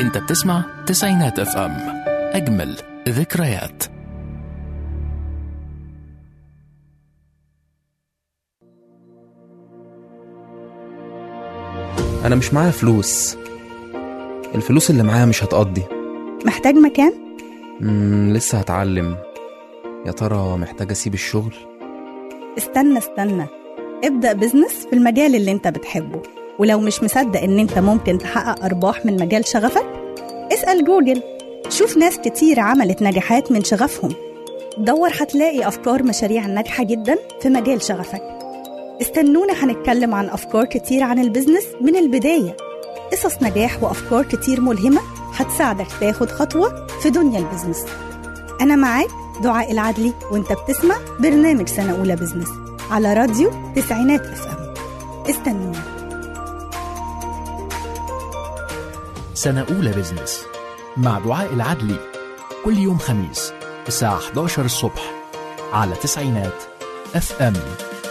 انت بتسمع تسعينات اف ام اجمل ذكريات انا مش معايا فلوس الفلوس اللي معايا مش هتقضي محتاج مكان؟ مم لسه هتعلم يا ترى محتاج اسيب الشغل استنى استنى ابدأ بزنس في المجال اللي انت بتحبه ولو مش مصدق ان انت ممكن تحقق ارباح من مجال شغفك اسأل جوجل شوف ناس كتير عملت نجاحات من شغفهم دور هتلاقي افكار مشاريع ناجحة جدا في مجال شغفك استنونا هنتكلم عن افكار كتير عن البزنس من البداية قصص نجاح وافكار كتير ملهمة هتساعدك تاخد خطوة في دنيا البزنس أنا معاك دعاء العدلي وانت بتسمع برنامج سنة أولى بزنس على راديو تسعينات اف ام استنونا سنة أولى بزنس مع دعاء العدلي كل يوم خميس الساعة 11 الصبح على تسعينات اف ام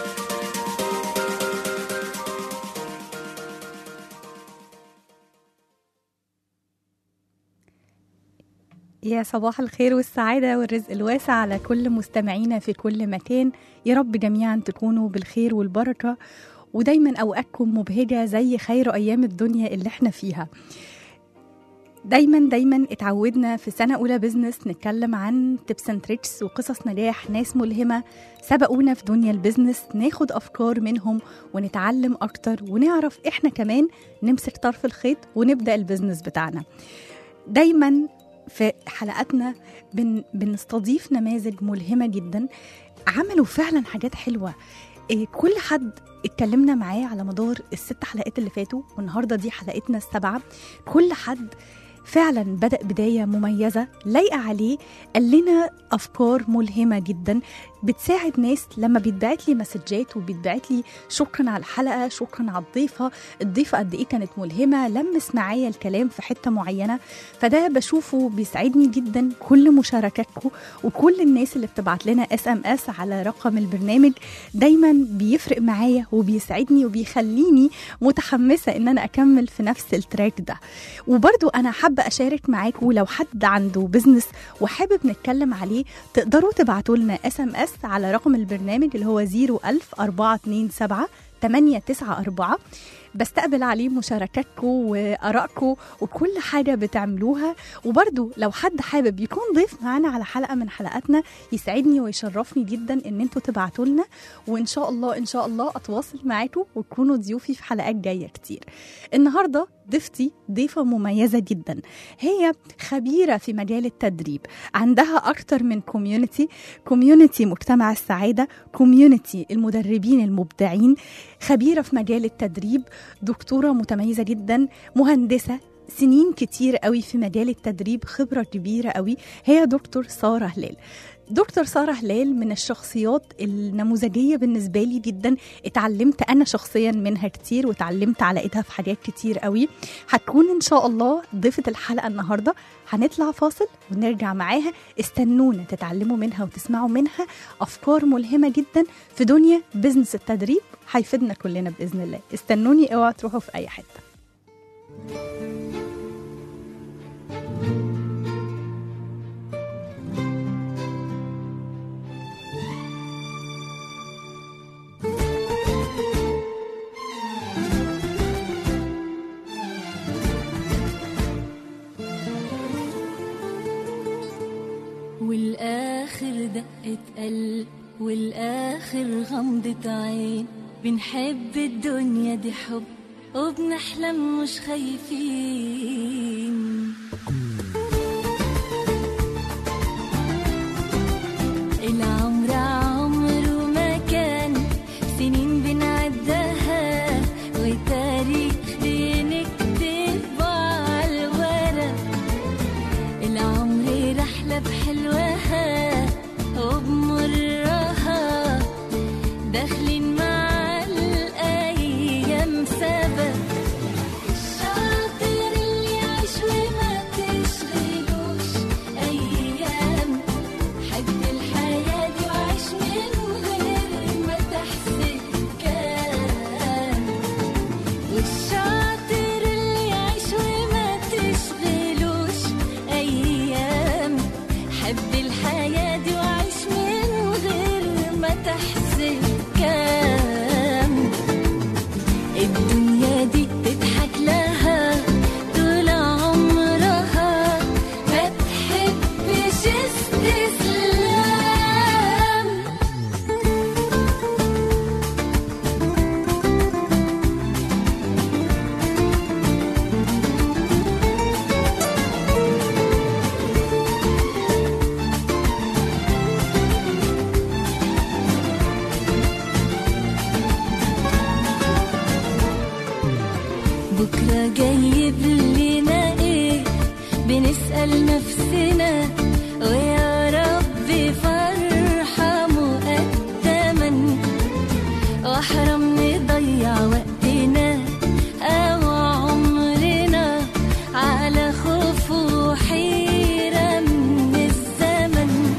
يا صباح الخير والسعادة والرزق الواسع على كل مستمعينا في كل مكان يا رب جميعا تكونوا بالخير والبركة ودايما أوقاتكم مبهجة زي خير أيام الدنيا اللي احنا فيها دايما دايما اتعودنا في سنة أولى بزنس نتكلم عن تيبس اند تريكس وقصص نجاح ناس ملهمة سبقونا في دنيا البزنس ناخد أفكار منهم ونتعلم أكتر ونعرف إحنا كمان نمسك طرف الخيط ونبدأ البزنس بتاعنا دايما في حلقاتنا بن بنستضيف نماذج ملهمة جدا عملوا فعلا حاجات حلوة إيه، كل حد اتكلمنا معاه على مدار الست حلقات اللي فاتوا والنهارده دي حلقتنا السابعه كل حد فعلا بدأ بداية مميزة لايقة عليه قال لنا أفكار ملهمة جدا بتساعد ناس لما بيتبعت لي مسجات وبيتبعت لي شكرا على الحلقة شكرا على الضيفة الضيفة قد إيه كانت ملهمة لمس معايا الكلام في حتة معينة فده بشوفه بيسعدني جدا كل مشاركاتكم وكل الناس اللي بتبعت لنا اس ام اس على رقم البرنامج دايما بيفرق معايا وبيسعدني وبيخليني متحمسة ان انا اكمل في نفس التراك ده وبرضو انا حابة اشارك معاكم لو حد عنده بزنس وحابب نتكلم عليه تقدروا تبعتوا لنا اس ام اس على رقم البرنامج اللي هو 01000 427 894 بستقبل عليه مشاركاتكم وارائكم وكل حاجه بتعملوها وبرده لو حد حابب يكون ضيف معانا على حلقه من حلقاتنا يسعدني ويشرفني جدا ان انتوا تبعتوا لنا وان شاء الله ان شاء الله اتواصل معاكم وتكونوا ضيوفي في حلقات جايه كتير النهارده ضيفتي ضيفة مميزة جدا هي خبيرة في مجال التدريب عندها أكتر من كوميونتي كوميونتي مجتمع السعادة كوميونتي المدربين المبدعين خبيرة في مجال التدريب دكتورة متميزة جدا مهندسة سنين كتير قوي في مجال التدريب خبرة كبيرة قوي هي دكتور سارة هلال دكتور سارة هلال من الشخصيات النموذجية بالنسبة لي جدا اتعلمت أنا شخصيا منها كتير واتعلمت على إيدها في حاجات كتير قوي هتكون إن شاء الله ضيفة الحلقة النهاردة هنطلع فاصل ونرجع معاها استنونا تتعلموا منها وتسمعوا منها أفكار ملهمة جدا في دنيا بزنس التدريب هيفيدنا كلنا بإذن الله استنوني اوعوا تروحوا في أي حتة والآخر دقة قلب والآخر غمضة عين بنحب الدنيا دي حب وبنحلم مش خايفين العمر عمره ما كان سنين بنعدها وتاريخ بنكتبه على الورق العمر رحلة بحلوها وبمرها داخلين مع الأيام سبق الشاطر اللي يعيش وما تشغلوش أيام حب الحياة دي بكرة جايب لنا ايه بنسأل نفسنا ويا رب فرحة مقدما واحرم نضيع وقتنا او عمرنا على خوف وحيرة من الزمن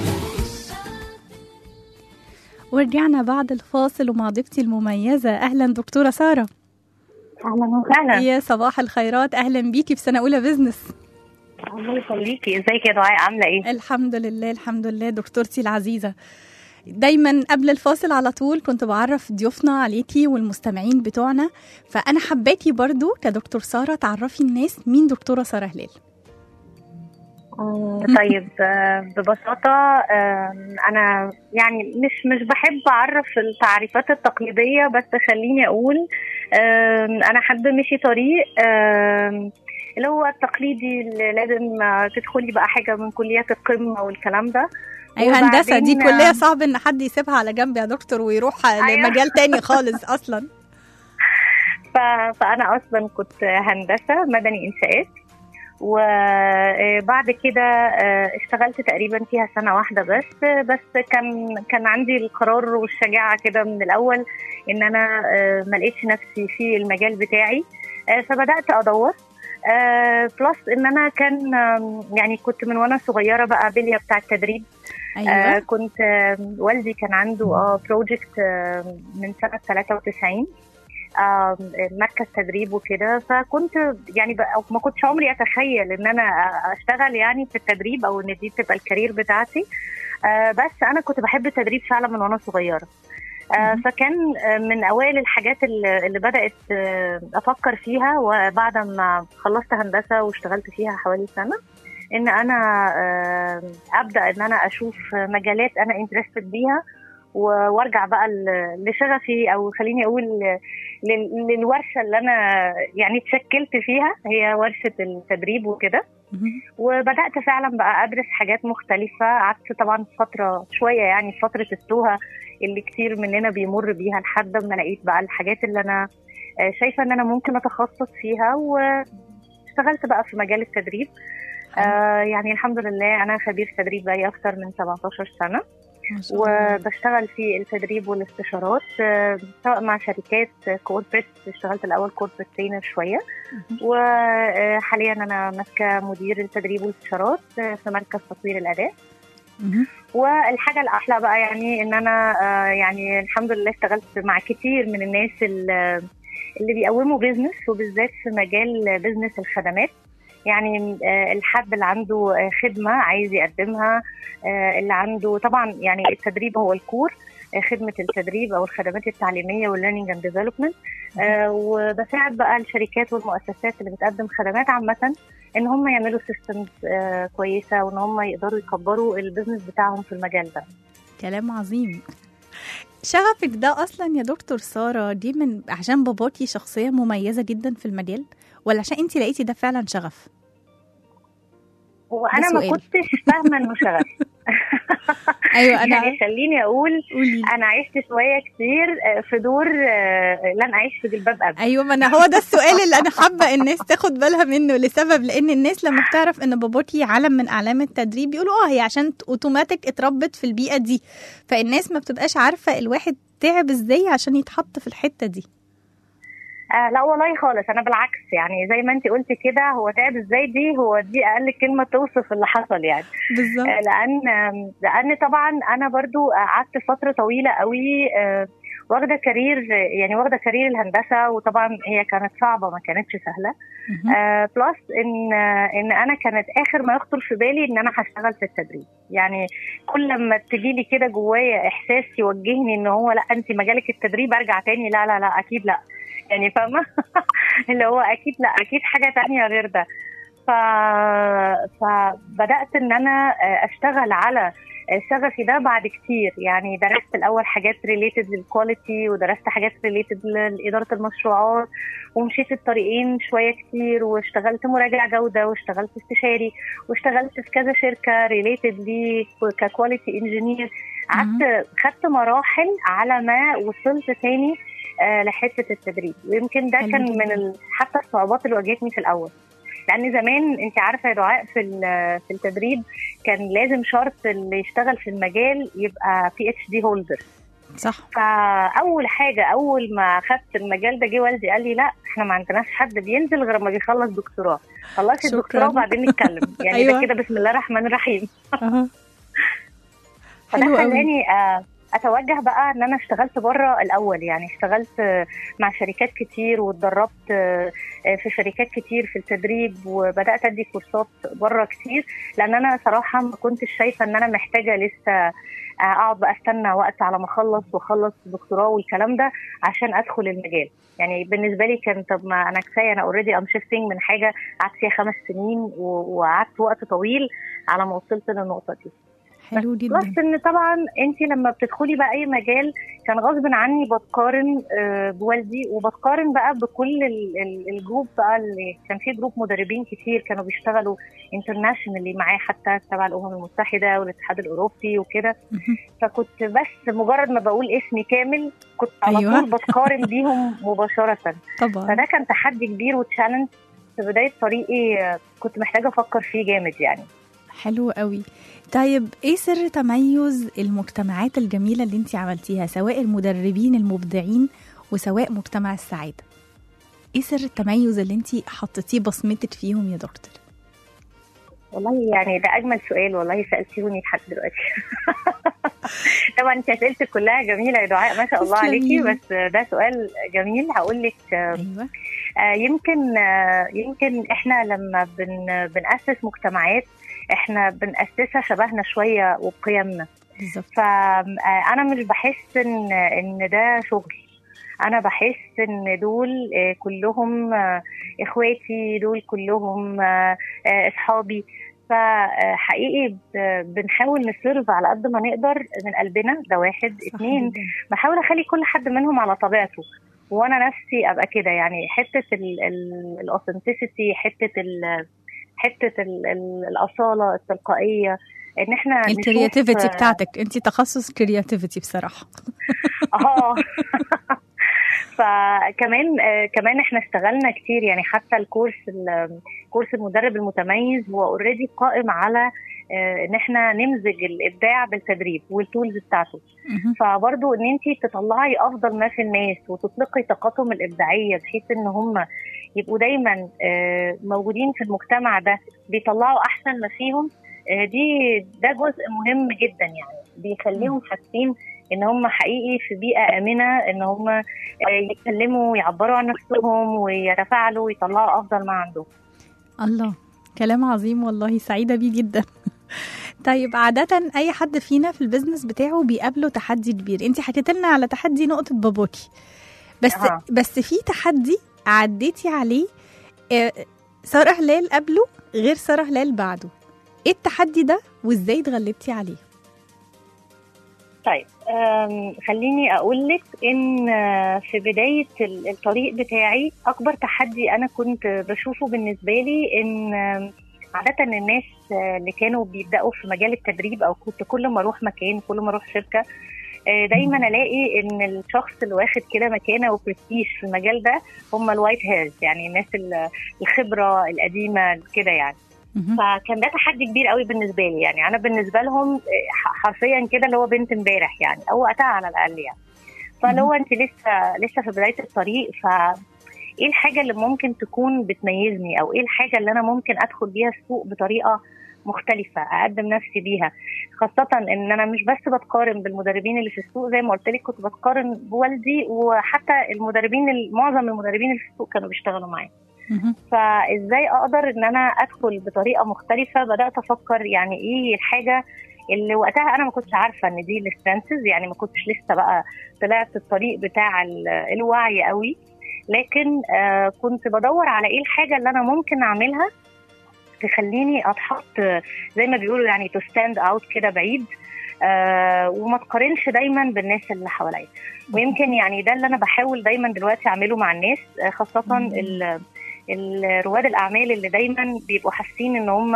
ورجعنا بعد الفاصل ومع ضيفتي المميزة أهلا دكتورة سارة اهلا وسهلا يا صباح الخيرات أهلا بيكي في سنة أولى بزنس الله يخليكي ازيك يا دعاء عامله ايه الحمد لله الحمد لله دكتورتي العزيزة دايما قبل الفاصل على طول كنت بعرف ضيوفنا عليكي والمستمعين بتوعنا فأنا حباكي برضو كدكتور سارة تعرفي الناس مين دكتورة سارة هلال آه، طيب آه، ببساطه آه، انا يعني مش مش بحب اعرف التعريفات التقليديه بس خليني اقول آه، انا حد مشي طريق آه، اللي هو التقليدي اللي لازم آه، تدخلي بقى حاجه من كليات القمه والكلام ده أيوة وبعدين- هندسة دي كلية صعب إن حد يسيبها على جنب يا دكتور ويروح أيوة. لمجال تاني خالص أصلا ف- فانا اصلا كنت هندسه مدني انشاءات وبعد كده آه، اشتغلت تقريبا فيها سنه واحده بس بس كان كان عندي القرار والشجاعه كده من الاول ان انا آه، ما لقيتش نفسي في المجال بتاعي آه، فبدات ادور بلس ان انا كان آم، يعني كنت من وانا صغيره بقى بليه بتاع التدريب آه أيوة كنت آه والدي كان عنده اه بروجكت آه من سنه 93 آه مركز تدريب وكده فكنت يعني بقى ما كنتش عمري اتخيل ان انا اشتغل يعني في التدريب او ان دي تبقى الكارير بتاعتي آه بس انا كنت بحب التدريب فعلا من وانا صغيره آه مهم. فكان آه، من اوائل الحاجات اللي اللي بدات آه، افكر فيها وبعد ما خلصت هندسه واشتغلت فيها حوالي سنه ان انا آه، ابدا ان انا اشوف مجالات انا انترستد بيها و- وارجع بقى ل- لشغفي او خليني اقول لل- للورشه اللي انا يعني اتشكلت فيها هي ورشه التدريب وكده مهم. وبدات فعلا بقى ادرس حاجات مختلفه قعدت طبعا فتره شويه يعني فتره التوهه اللي كتير مننا بيمر بيها لحد ما لقيت بقى الحاجات اللي انا آه، شايفه ان انا ممكن اتخصص فيها واشتغلت بقى في مجال التدريب آه يعني الحمد لله انا خبير تدريب بقالي اكتر من 17 سنه ما شاء الله. وبشتغل في التدريب والاستشارات آه، سواء مع شركات كوربريت اشتغلت الاول كوربريت ترينر شويه وحاليا انا ماسكه مدير التدريب والاستشارات آه، في مركز تطوير الاداء مهم. والحاجه الاحلى بقى يعني ان انا آه، يعني الحمد لله اشتغلت مع كتير من الناس ال- اللي بيقوموا بيزنس وبالذات في مجال بيزنس الخدمات يعني آه، الحد اللي عنده آه، خدمه عايز يقدمها آه، اللي عنده طبعا يعني التدريب هو الكور آه، خدمه التدريب او الخدمات التعليميه والليرنينج اند ديفلوبمنت وبساعد بقى الشركات والمؤسسات اللي بتقدم خدمات عامه ان هم يعملوا سيستمز كويسه وان هم يقدروا يكبروا البيزنس بتاعهم في المجال ده كلام عظيم شغفك ده اصلا يا دكتور ساره دي من عشان باباكي شخصيه مميزه جدا في المجال ولا عشان انت لقيتي ده فعلا شغف وانا ده ما سؤال. كنتش فاهمه انه شغف ايوه انا يعني خليني اقول قولي انا عشت شويه كتير آه، في دور آه، لن اعيش في جلباب ابي ايوه ما انا هو ده السؤال اللي انا حابه الناس تاخد بالها منه لسبب لان الناس لما بتعرف ان باباكي علم من اعلام التدريب بيقولوا اه هي عشان اوتوماتيك اتربت في البيئه دي فالناس ما بتبقاش عارفه الواحد تعب ازاي عشان يتحط في الحته دي آه لا والله خالص انا بالعكس يعني زي ما انت قلتي كده هو تعب ازاي دي هو دي اقل كلمه توصف اللي حصل يعني بالظبط آه، لان آم، لان طبعا انا برضو قعدت فتره طويله قوي آه، واخده كارير يعني واخده كارير الهندسه وطبعا هي كانت صعبه ما كانتش سهله مهم. آه بلس ان آه ان انا كانت اخر ما يخطر في بالي ان انا هشتغل في التدريب يعني كل ما تجي لي كده جوايا احساس يوجهني ان هو لا انت مجالك التدريب ارجع تاني لا لا لا اكيد لا يعني فاهمه اللي هو اكيد لا اكيد حاجه تانية غير ده ف... فبدات ان انا آه، اشتغل على شغفي ده بعد كتير يعني درست الاول حاجات ريليتد للكواليتي ودرست حاجات ريليتد لاداره المشروعات ومشيت الطريقين شويه كتير واشتغلت مراجع جوده واشتغلت استشاري واشتغلت في كذا شركه ريليتد لي ككواليتي انجينير قعدت خدت مراحل على ما وصلت تاني آه، لحته التدريب ويمكن ده حلو كان جداً. من ال... حتى الصعوبات اللي واجهتني في الاول لان زمان انت عارفه يا دعاء في ال- في التدريب كان لازم شرط اللي يشتغل في المجال يبقى بي اتش دي هولدر صح فاول حاجه اول ما خدت المجال ده جه والدي قال لي لا احنا ما عندناش حد بينزل غير ما بيخلص دكتوراه خلصي شكراً. الدكتوراه وبعدين نتكلم يعني أيوة. ده كده بسم الله الرحمن الرحيم أها. فده حلو قوي خلاني آه، اتوجه بقى ان انا اشتغلت بره الاول يعني اشتغلت آه، مع شركات كتير واتدربت آه، آه، في شركات كتير في التدريب وبدات ادي كورسات بره كتير لان انا صراحه ما كنتش شايفه ان انا محتاجه لسه آه، اقعد بقى استنى وقت على ما اخلص واخلص دكتوراه والكلام ده عشان ادخل المجال يعني بالنسبه لي كان طب ما انا كفايه انا اوريدي ام شيفتنج من حاجه قعدت فيها خمس سنين و- وقعدت وقت طويل على ما وصلت للنقطه دي حلو بلس جدا ان طبعا انت لما بتدخلي بقى اي مجال كان غصب عني بتقارن آه، بوالدي وبتقارن بقى بكل ال- ال- الجروب بقى اللي كان في جروب مدربين كتير كانوا بيشتغلوا انترناشونالي معاه حتى تبع الامم المتحده والاتحاد الاوروبي وكده مهم. فكنت بس مجرد ما بقول اسمي كامل كنت على أيوة. طول بتقارن بيهم مباشره طبعا فده كان تحدي كبير وتشالنج في بدايه طريقي آه، كنت محتاجه افكر فيه جامد يعني حلو قوي طيب ايه سر تميز المجتمعات الجميله اللي انت عملتيها سواء المدربين المبدعين وسواء مجتمع السعاده ايه سر التميز اللي انت حطيتيه بصمتك فيهم يا دكتور والله يعني ده اجمل سؤال والله سالتيهوني لحد دلوقتي طبعا انت اسئلتك كلها جميله يا دعاء ما شاء الله عليكي تسلمي. بس ده سؤال جميل هقول لك ايوه آه، يمكن آه، يمكن احنا لما بن بنأسس مجتمعات احنا بنأسسها شبهنا شويه وبقيمنا بالظبط فانا مش بحس ان ان ده شغل انا بحس ان دول آه، كلهم آه، اخواتي دول كلهم آه، آه، اصحابي فحقيقي ب- بنحاول نسيرف على قد ما نقدر من قلبنا ده واحد صح اتنين جداً. بحاول اخلي كل حد منهم على طبيعته وانا نفسي ابقى كده يعني حته الاوثنتسيتي حته ال حته ال ال الاصاله التلقائيه ان احنا نشوف- الكرياتيفيتي بتاعتك انت تخصص كرياتيفيتي بصراحه اه فكمان آه كمان احنا اشتغلنا كتير يعني حتى الكورس ال- كورس المدرب المتميز هو اوريدي قائم على آه ان احنا نمزج الابداع بالتدريب والتولز بتاعته مهم. فبرضو ان انت تطلعي افضل ما في الناس وتطلقي طاقتهم الابداعيه بحيث ان هم يبقوا دايما آه، موجودين في المجتمع ده بيطلعوا احسن ما فيهم آه، دي ده جزء مهم جدا يعني بيخليهم حاسين ان هم حقيقي في بيئه امنه ان هم آه، يتكلموا ويعبروا عن نفسهم ويتفاعلوا ويطلعوا افضل ما عندهم الله كلام عظيم والله سعيدة بيه جدا طيب عادة أي حد فينا في البيزنس بتاعه بيقابله تحدي كبير انت حكيت لنا على تحدي نقطة باباكي بس آه. بس في تحدي عديتي عليه آه، سارة هلال قبله غير سارة هلال بعده ايه التحدي ده وازاي اتغلبتي عليه طيب أم، خليني اقول لك ان آه، في بدايه ال- الطريق بتاعي اكبر تحدي انا كنت بشوفه بالنسبه لي ان آم، عاده الناس آه، اللي كانوا بيبداوا في مجال التدريب او كنت كل ما اروح مكان كل ما اروح شركه آه، دايما الاقي ان الشخص اللي واخد كده مكانه وبرستيج في المجال ده هم الوايت هيرز يعني الناس ال- الخبره القديمه كده يعني مهم. فكان ده تحدي كبير قوي بالنسبه لي يعني انا بالنسبه لهم آه، ح- حرفيا كده اللي هو بنت امبارح يعني او وقتها على الاقل يعني فاللي هو انت لسه لسه في بدايه الطريق ف ايه الحاجه اللي ممكن تكون بتميزني او ايه الحاجه اللي انا ممكن ادخل بيها السوق بطريقه مختلفه اقدم نفسي بيها خاصه ان انا مش بس بتقارن بالمدربين اللي في السوق زي ما قلت لك كنت بتقارن بوالدي وحتى المدربين ال- معظم المدربين اللي في السوق كانوا بيشتغلوا معايا مهم. فازاي اقدر ان انا ادخل بطريقه مختلفه بدات افكر يعني ايه الحاجه اللي وقتها انا ما كنتش عارفه ان دي السترانسز يعني ما كنتش لسه بقى طلعت الطريق بتاع ال- الوعي قوي لكن آه كنت بدور على ايه الحاجه اللي انا ممكن اعملها تخليني اتحط آه، زي ما بيقولوا يعني تو ستاند اوت كده بعيد آه وما تقارنش دايما بالناس اللي حواليا ويمكن يعني ده اللي انا بحاول دايما دلوقتي اعمله مع الناس آه، خاصه مم. ال- ال- رواد الاعمال اللي دايما بيبقوا حاسين ان هم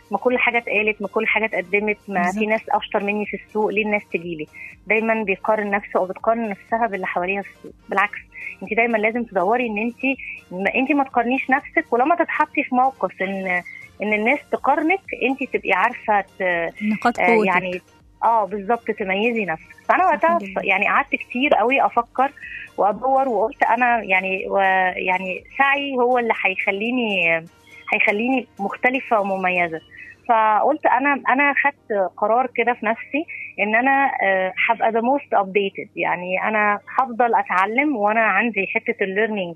ما كل حاجه اتقالت ما كل حاجه اتقدمت ما بالظبط. في ناس اشطر مني في السوق ليه الناس تجيلي دايما بيقارن نفسه او بتقارن نفسها باللي حواليها في السوق بالعكس انت دايما لازم تدوري ان انت ما انت ما تقارنيش نفسك ولما تتحطي في موقف ان ان الناس تقارنك انت تبقي عارفه ت- نقاط آه، قوتك يعني اه بالظبط تميزي نفسك فانا وقتها جدا. ف- يعني قعدت كتير قوي افكر وادور وقلت انا يعني و يعني سعي هو اللي هيخليني هيخليني مختلفه ومميزه فقلت انا انا خدت قرار كده في نفسي ان انا آه، هبقى ذا موست ابديتد يعني انا هفضل اتعلم وانا عندي حته الليرنينج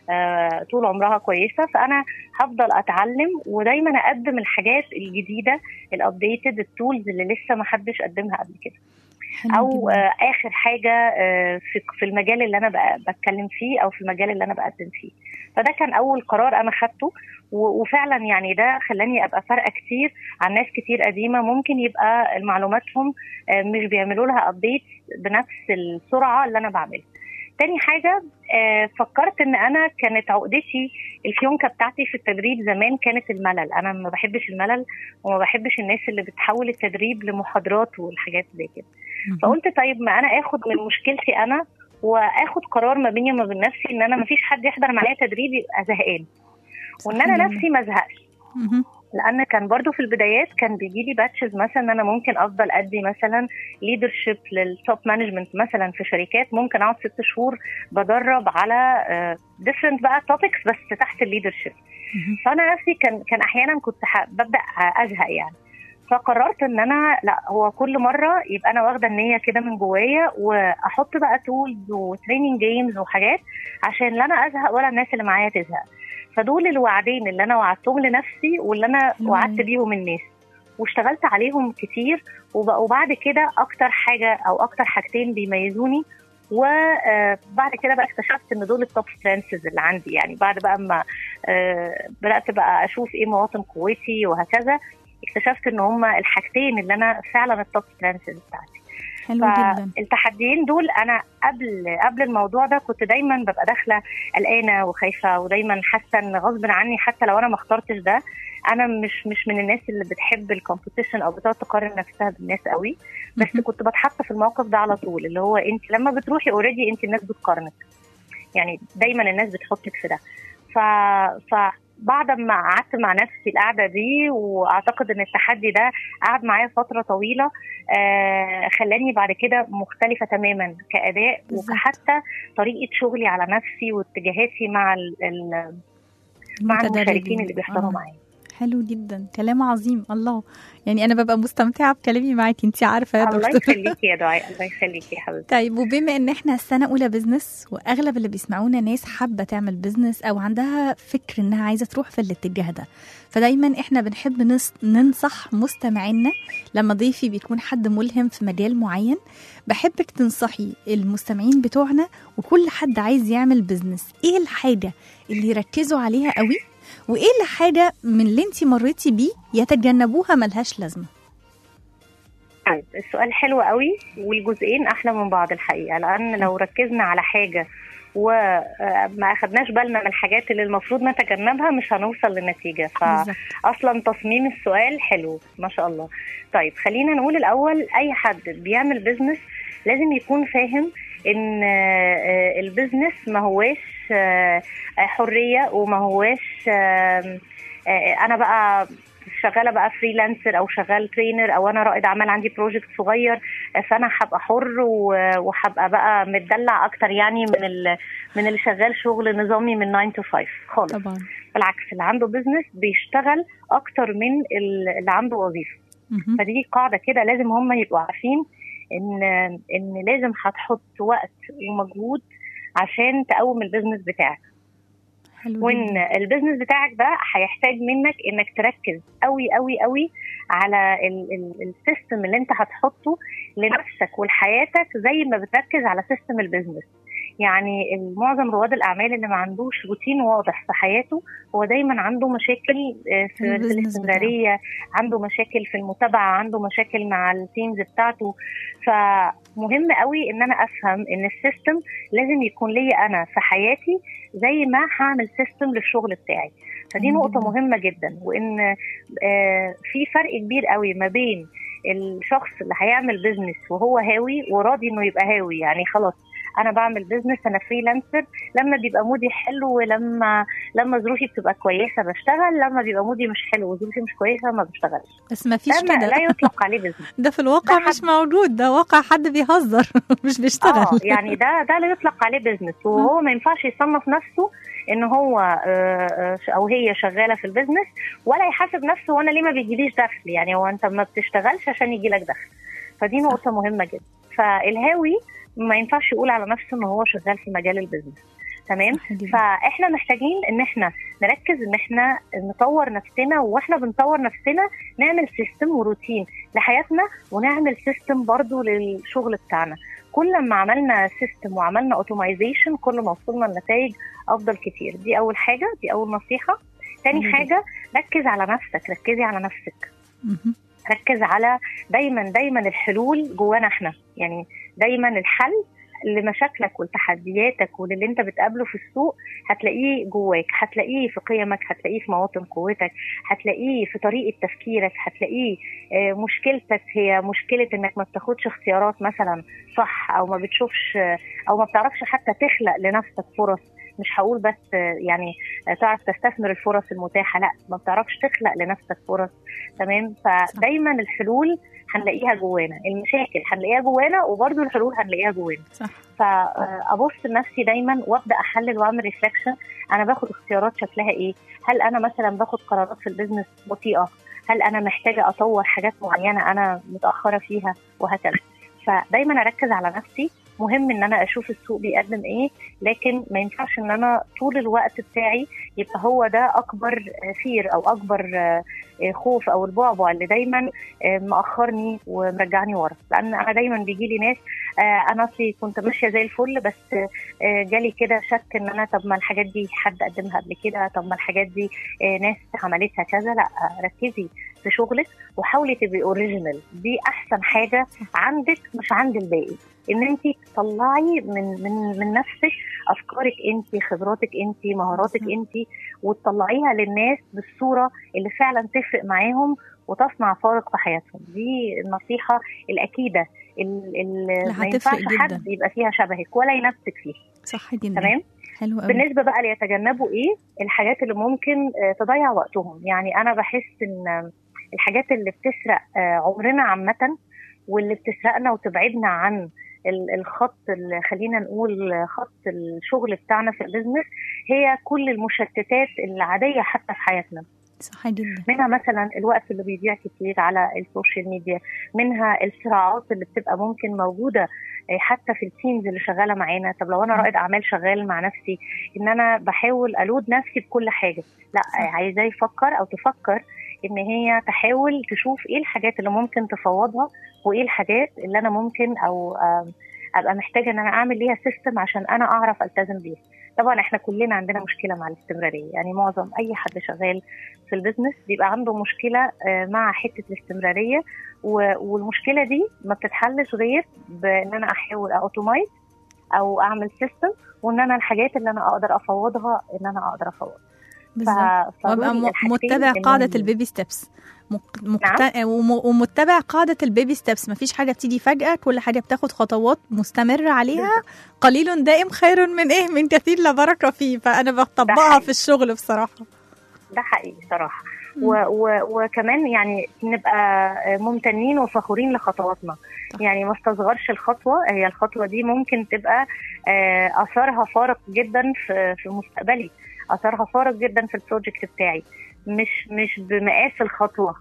طول عمرها كويسه فانا هفضل اتعلم ودايما اقدم الحاجات الجديده الابديتد التولز اللي لسه ما حدش قدمها قبل كده حلو او جداً. آه، اخر حاجه آه، في في المجال اللي انا بق- بتكلم فيه او في المجال اللي انا بقدم فيه فده كان اول قرار انا خدته و- وفعلا يعني ده خلاني ابقى فارقه كتير عن ناس كتير قديمه ممكن يبقى معلوماتهم آه، مش بيعملوا لها ابديت بنفس السرعه اللي انا بعملها تاني حاجة آه، فكرت ان انا كانت عقدتي الفيونكة بتاعتي في التدريب زمان كانت الملل انا ما بحبش الملل وما بحبش الناس اللي بتحول التدريب لمحاضرات والحاجات زي كده مهم. فقلت طيب ما انا اخد من مشكلتي انا واخد قرار ما بيني وما بين نفسي ان انا ما فيش حد يحضر معايا تدريب يبقى زهقان وان صح انا جداً. نفسي ما ازهقش مهم. لان كان برضو في الباديات كان بيجي لي باتشز مثلا ان انا ممكن افضل ادي مثلا ليدرشيب للتوب مانجمنت مثلا في شركات ممكن اقعد ست شهور بدرب على ديفرنت بقى توبكس بس تحت الليدرشيب مهم. فانا نفسي كان كان احيانا كنت ح- ببدا ازهق يعني فقررت ان انا لا هو كل مره يبقى انا واخده النيه كده من جوايا واحط بقى تولز وتريننج جيمز وحاجات عشان لا انا ازهق ولا الناس اللي معايا تزهق فدول الوعدين اللي انا وعدتهم لنفسي واللي انا حلو وعدت أوي. بيهم الناس واشتغلت عليهم كتير وب- وبعد كده اكتر حاجه او اكتر حاجتين بيميزوني وبعد كده بقى اكتشفت ان دول التوب سترينثز اللي عندي يعني بعد بقى ما آه، بدات بقى اشوف ايه مواطن قوتي وهكذا اكتشفت ان هما الحاجتين اللي انا فعلا التوب سترينثز بتاعتي حلو جدا فالتحديين دول انا قبل قبل الموضوع ده كنت دايما ببقى داخله قلقانه وخايفه ودايما حاسه ان غصب عني حتى لو انا ما اخترتش ده انا مش مش من الناس اللي بتحب الكومبيتيشن او بتقعد تقارن نفسها بالناس قوي بس مهم. كنت بتحط في الموقف ده على طول اللي هو انت لما بتروحي اوريدي انت الناس بتقارنك يعني دايما الناس بتحطك في ده ف فبعد ما قعدت مع نفسي القعده دي واعتقد ان التحدي ده قعد معايا فتره طويله آه خلاني بعد كده مختلفه تماما كاداء بالظبط. وكحتى طريقه شغلي على نفسي واتجاهاتي مع ال ال مع المتدربين. المشاركين اللي بيحضروا آه. معايا حلو جدا كلام عظيم الله يعني انا ببقى مستمتعه بكلامي معاكي انت عارفه يا الله دكتور يخليكي يا دعاء الله يخليكي يا حبيبتي طيب وبما ان احنا سنه اولى بزنس واغلب اللي بيسمعونا ناس حابه تعمل بزنس او عندها فكر انها عايزه تروح في الاتجاه ده فدايما احنا بنحب نص ننصح مستمعينا لما ضيفي بيكون حد ملهم في مجال معين بحبك تنصحي المستمعين بتوعنا وكل حد عايز يعمل بزنس ايه الحاجه اللي يركزوا عليها قوي وايه الحاجه من اللي انت مريتي بيه يتجنبوها ملهاش لازمه طيب السؤال حلو قوي والجزئين احلى من بعض الحقيقه لان لو ركزنا على حاجه وما اخدناش بالنا من الحاجات اللي المفروض نتجنبها مش هنوصل للنتيجه بالظبط. فاصلا تصميم السؤال حلو ما شاء الله طيب خلينا نقول الاول اي حد بيعمل بيزنس لازم يكون فاهم ان آه، البيزنس ما هواش آه، حريه وما هواش آه، آه، انا بقى شغاله بقى فريلانسر او شغال ترينر او انا رائد اعمال عندي بروجكت صغير فانا هبقى حر و- وهبقى بقى متدلع اكتر يعني من ال- من اللي شغال شغل نظامي من 9 to 5 خالص طبعا بالعكس اللي عنده بزنس بيشتغل اكتر من ال- اللي عنده وظيفه مهم. فدي قاعده كده لازم هم يبقوا عارفين ان ان لازم هتحط وقت ومجهود عشان تقوم البيزنس بتاعك حلو وان جدا. البيزنس بتاعك ده هيحتاج منك انك تركز قوي قوي قوي على السيستم اللي انت هتحطه لنفسك ولحياتك زي ما بتركز على سيستم البيزنس يعني معظم رواد الاعمال اللي ما عندوش روتين واضح في حياته هو دايما عنده مشاكل آه، في, في البيزنس الاستمراريه عنده مشاكل في المتابعه عنده مشاكل مع التيمز بتاعته ف مهم قوي ان انا افهم ان السيستم لازم يكون ليا انا في حياتي زي ما هعمل سيستم للشغل بتاعي فدي مم. نقطه مهمه جدا وان آه، في فرق كبير قوي ما بين الشخص اللي هيعمل بيزنس وهو هاوي وراضي انه يبقى هاوي يعني خلاص انا بعمل بيزنس انا فريلانسر لما بيبقى مودي حلو ولما لما ظروفي بتبقى كويسه بشتغل لما بيبقى مودي مش حلو وظروفي مش كويسه ما بشتغلش بس ما فيش ده ما- لا كده يطلق عليه بيزنس ده في الواقع ده مش حد- موجود ده واقع حد بيهزر مش اه بيشتغل يعني ده ده لا يطلق عليه بيزنس وهو ما ينفعش يصنف نفسه ان هو آه، آه، او هي شغاله في البيزنس ولا يحاسب نفسه وانا ليه ما بيجيليش دخل يعني هو انت ما بتشتغلش عشان يجي لك دخل فدي نقطه مهمه جدا فالهاوي ما ينفعش يقول على نفسه ان هو شغال في مجال البيزنس تمام صح جدا. فاحنا محتاجين ان احنا نركز ان احنا نطور نفسنا واحنا بنطور نفسنا نعمل سيستم وروتين لحياتنا ونعمل سيستم برضو للشغل بتاعنا كل ما عملنا سيستم وعملنا اوتومايزيشن كل ما وصلنا لنتائج افضل كتير دي اول حاجه دي اول نصيحه تاني حلو حاجه ركز على نفسك ركزي على نفسك مهم. ركز على دايما دايما الحلول جوانا احنا يعني دايما الحل لمشاكلك ولتحدياتك وللي انت بتقابله في السوق هتلاقيه جواك هتلاقيه في قيمك هتلاقيه في مواطن قوتك هتلاقيه في طريقه تفكيرك هتلاقيه آه، مشكلتك هي مشكله انك ما بتاخدش اختيارات مثلا صح او ما بتشوفش آه، او ما بتعرفش حتى تخلق لنفسك فرص مش هقول بس آه، يعني آه، تعرف تستثمر الفرص المتاحه لا ما بتعرفش تخلق لنفسك فرص تمام فدايما الحلول هنلاقيها جوانا المشاكل هنلاقيها جوانا وبرضه الحلول هنلاقيها جوانا صح فابص لنفسي دايما وابدا احلل واعمل ريفلكشن انا باخد اختيارات شكلها ايه هل انا مثلا باخد قرارات في البيزنس بطيئه هل انا محتاجه اطور حاجات معينه انا متاخره فيها وهكذا فدايما اركز على نفسي مهم ان انا اشوف السوق بيقدم ايه لكن ما ينفعش ان انا طول الوقت بتاعي يبقى هو ده اكبر فير او اكبر آه، خوف او البعبع اللي دايما آه، مأخرني ومرجعني ورا لان انا دايما بيجي لي ناس آه، انا اصلي كنت ماشيه زي الفل بس آه، جالي كده شك ان انا طب ما الحاجات دي حد قدمها قبل كده طب ما الحاجات دي آه، ناس عملتها كذا لا آه، ركزي في شغلك وحاولي تبقي اوريجينال دي احسن حاجه عندك مش عند الباقي ان انت تطلعي من من من نفسك افكارك انت خبراتك انت مهاراتك صح. انت وتطلعيها للناس بالصوره اللي فعلا تفرق معاهم وتصنع فارق في حياتهم دي النصيحه الاكيده ال- ال- لا، ما هتفرق ينفعش جدا. حد يبقى فيها شبهك ولا ينافسك فيها صح جدا تمام حلو قوي بالنسبه بقى ليتجنبوا ايه الحاجات اللي ممكن آه، تضيع وقتهم يعني انا بحس ان آه، الحاجات اللي بتسرق آه، عمرنا عامه واللي بتسرقنا وتبعدنا عن ال- الخط اللي خلينا نقول آه، خط الشغل بتاعنا في البيزنس هي كل المشتتات العاديه حتى في حياتنا صح جدا منها مثلا الوقت اللي بيضيع كتير على السوشيال ميديا منها الصراعات اللي بتبقى ممكن موجوده آه، حتى في التيمز اللي شغاله معانا طب لو انا رائد اعمال شغال مع نفسي ان انا بحاول الود نفسي بكل حاجه لا صح. آه، عايزاه يفكر او تفكر ان هي تحاول تشوف ايه الحاجات اللي ممكن تفوضها وايه الحاجات اللي انا ممكن او آم، ابقى محتاجه ان انا اعمل ليها سيستم عشان انا اعرف التزم بيها طبعا احنا كلنا عندنا مشكله مع الاستمراريه يعني معظم اي حد شغال في البيزنس بيبقى عنده مشكله آه، مع حته الاستمراريه و- والمشكله دي ما بتتحلش غير بان انا احاول اوتومايز او اعمل سيستم وان انا الحاجات اللي انا اقدر افوضها ان انا اقدر افوضها بالظبط ف- وابقى فدول م- الحاجتين متبع اللي قاعده هم- البيبي ستيبس مق- مقت... وم- ومتبع قاعده البيبي ستيبس مفيش حاجه بتيجي فجاه كل حاجه بتاخد خطوات مستمره عليها قليل دائم خير من ايه من كثير لا بركه فيه فانا بطبقها حقيقي. في الشغل بصراحه ده حقيقي صراحه مم. و و وكمان يعني نبقى ممتنين وفخورين لخطواتنا صح. يعني ما استصغرش الخطوه هي الخطوه دي ممكن تبقى آه، اثرها فارق جدا في في مستقبلي اثرها فارق جدا في البروجكت بتاعي مش مش بمقاس الخطوه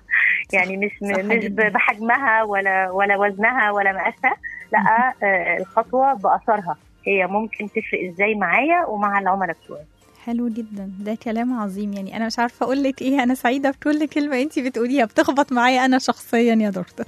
يعني مش صح مش جدا. بحجمها ولا ولا وزنها ولا مقاسها لا آه، الخطوه باثرها هي ممكن تفرق ازاي معايا ومع العملاء بتوعي حلو جدا ده كلام عظيم يعني انا مش عارفه اقول لك ايه انا سعيده بكل كلمه انت بتقوليها بتخبط معايا انا شخصيا يا دكتور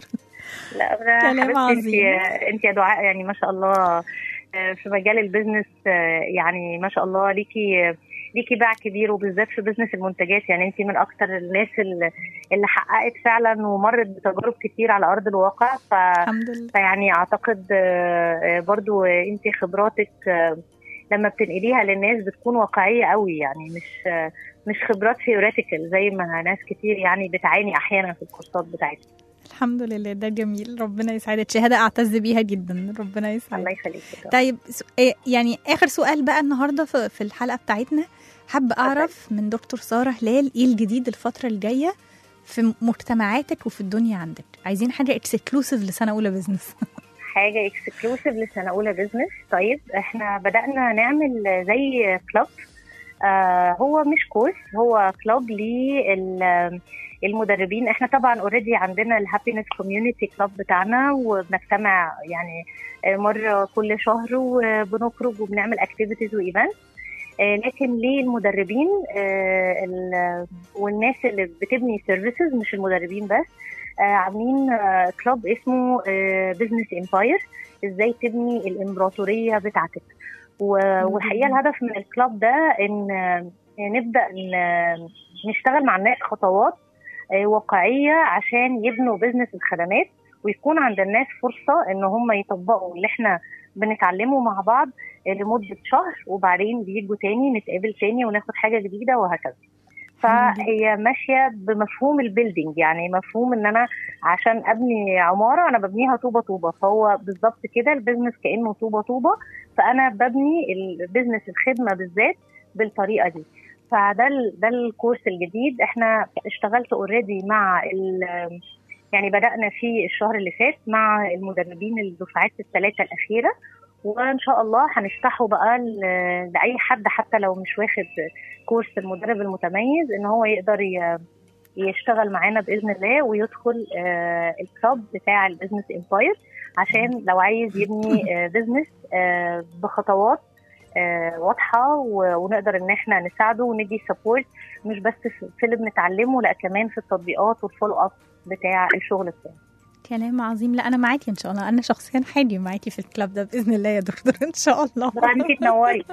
لا ده كلام حبيبتي عظيم. انت انت يا دعاء يعني ما شاء الله آه، في مجال البيزنس آه، يعني ما شاء الله ليكي ليكي باع كبير وبالذات في بزنس المنتجات يعني انت من اكتر الناس اللي, اللي حققت فعلا ومرت بتجارب كتير على ارض الواقع ف الحمد لله فيعني اعتقد آه، آه، برضو انت خبراتك آه، لما بتنقليها للناس بتكون واقعيه قوي يعني مش آه، مش خبرات ثيوريتيكال زي ما ناس كتير يعني بتعاني احيانا في الكورسات بتاعتها الحمد لله ده جميل ربنا يسعدك شهاده اعتز بيها جدا ربنا يسعدك الله يخليك طيب س- إيه يعني اخر سؤال بقى النهارده في في الحلقه بتاعتنا حابه اعرف من دكتور ساره هلال ايه الجديد الفتره الجايه في مجتمعاتك وفي الدنيا عندك عايزين حاجه اكسكلوسيف لسنه اولى بزنس حاجه اكسكلوسيف لسنه اولى بزنس طيب احنا بدانا نعمل زي كلاب آه هو مش كورس هو كلاب للمدربين احنا طبعا اوريدي عندنا الهابينس كوميونتي كلاب بتاعنا وبنجتمع يعني آه، مره كل شهر وبنخرج وبنعمل اكتيفيتيز وايفنت لكن للمدربين آه، ال- والناس اللي بتبني سيرفيسز مش المدربين بس آه، عاملين كلاب اسمه بزنس امباير ازاي تبني الامبراطوريه بتاعتك و- والحقيقه الهدف من الكلاب ده ان آه، نبدا ن- نشتغل مع الناس خطوات آه، واقعيه عشان يبنوا بزنس الخدمات ويكون عند الناس فرصه ان هم يطبقوا اللي احنا بنتعلمه مع بعض آه، لمده شهر وبعدين بيجوا تاني نتقابل تاني وناخد حاجه جديده وهكذا فهي ماشيه بمفهوم البيلدينج يعني مفهوم ان انا عشان ابني عماره انا ببنيها طوبه طوبه فهو بالظبط كده البيزنس كانه طوبه طوبه فانا ببني البيزنس الخدمه بالذات بالطريقه دي فده ال- ده الكورس الجديد احنا اشتغلت اوريدي مع ال- يعني بدانا في الشهر اللي فات مع المدربين الدفعات الثلاثه الاخيره وان شاء الله هنفتحه بقى ل- لاي حد حتى لو مش واخد كورس المدرب المتميز ان هو يقدر ي- يشتغل معانا باذن الله ويدخل آه، الكلاب بتاع البيزنس امباير عشان لو عايز يبني آه، بيزنس آه، بخطوات آه، واضحه و- ونقدر ان احنا نساعده وندي سبورت مش بس في في اللي بنتعلمه لا كمان في التطبيقات والفولو اب بتاع الشغل بتاعه كلام عظيم لا انا معاكي ان شاء الله انا شخصيا حاجي معاكي في الكلاب ده باذن الله يا دكتور ان شاء الله بقى انت تنوري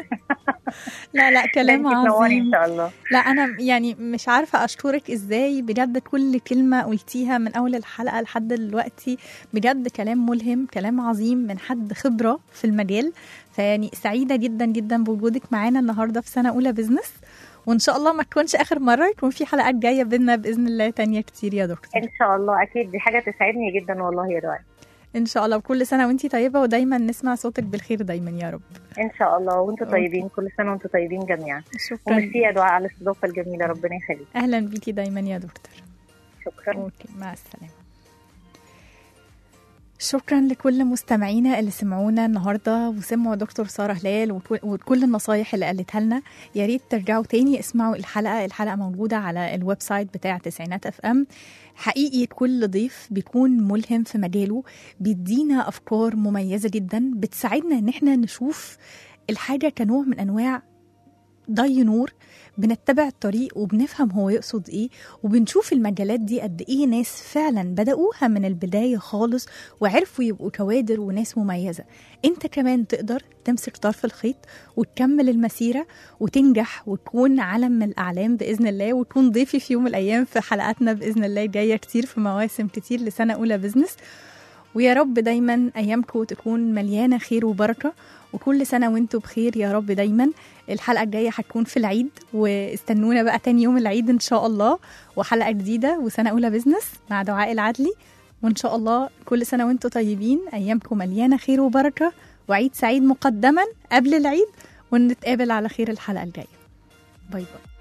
لا لا كلام انت تنوري عظيم ان شاء الله لا انا يعني مش عارفه اشكرك ازاي بجد كل كلمه قلتيها من اول الحلقه لحد دلوقتي بجد كلام ملهم كلام عظيم من حد خبره في المجال فيعني سعيده جدا جدا بوجودك معانا النهارده في سنه اولى بزنس وان شاء الله ما تكونش اخر مره يكون في حلقات جايه بينا باذن الله تانية كتير يا دكتور ان شاء الله اكيد دي حاجه تسعدني جدا والله يا دعاء ان شاء الله وكل سنه وانتي طيبه ودايما نسمع صوتك بالخير دايما يا رب ان شاء الله وانتم أوكي. طيبين كل سنه وانتم طيبين جميعا شكرا وميرسي يا دعاء على الاستضافه الجميله ربنا يخليك اهلا بيكي دايما يا دكتور شكرا اوكي مع السلامه شكرا لكل مستمعينا اللي سمعونا النهارده وسمعوا دكتور ساره هلال وكل- وكل النصايح اللي قالتها لنا يا ريت ترجعوا تاني اسمعوا الحلقه الحلقه موجوده على الويب سايت بتاع تسعينات اف ام حقيقي كل ضيف بيكون ملهم في مجاله بيدينا افكار مميزه جدا بتساعدنا ان احنا نشوف الحاجه كنوع من انواع ضي نور بنتبع الطريق وبنفهم هو يقصد ايه وبنشوف المجالات دي قد ايه ناس فعلا بدأوها من البداية خالص وعرفوا يبقوا كوادر وناس مميزة انت كمان تقدر تمسك طرف الخيط وتكمل المسيرة وتنجح وتكون علم من الأعلام بإذن الله وتكون ضيفي في يوم من الأيام في حلقاتنا بإذن الله جاية كتير في مواسم كتير لسنة أولى بزنس ويا رب دايما أيامكم تكون مليانة خير وبركة وكل سنة وانتم بخير يا رب دايما الحلقة الجاية هتكون في العيد واستنونا بقى تاني يوم العيد إن شاء الله وحلقة جديدة وسنة أولى بزنس مع دعاء العدلي وإن شاء الله كل سنة وانتم طيبين أيامكم مليانة خير وبركة وعيد سعيد مقدما قبل العيد ونتقابل على خير الحلقة الجاية باي باي